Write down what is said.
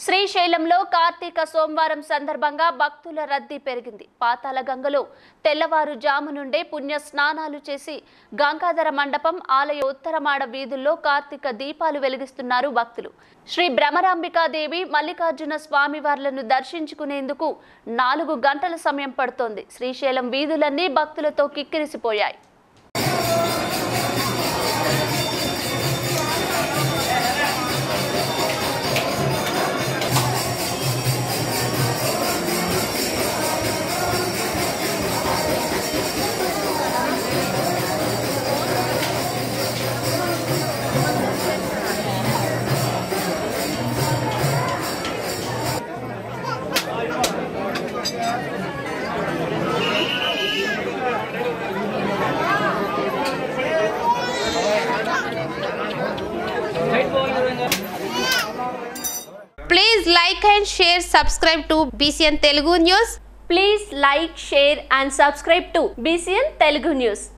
శ్రీశైలంలో కార్తీక సోమవారం సందర్భంగా భక్తుల రద్దీ పెరిగింది పాతాల గంగలో తెల్లవారుజాము నుండే పుణ్య స్నానాలు చేసి గంగాధర మండపం ఆలయ ఉత్తరమాడ వీధుల్లో కార్తీక దీపాలు వెలిగిస్తున్నారు భక్తులు శ్రీ భ్రమరాంబికాదేవి మల్లికార్జున స్వామివార్లను దర్శించుకునేందుకు నాలుగు గంటల సమయం పడుతోంది శ్రీశైలం వీధులన్నీ భక్తులతో కిక్కిరిసిపోయాయి Please like and share, subscribe to BCN Telugu News. Please like share and subscribe to BCN Telugu news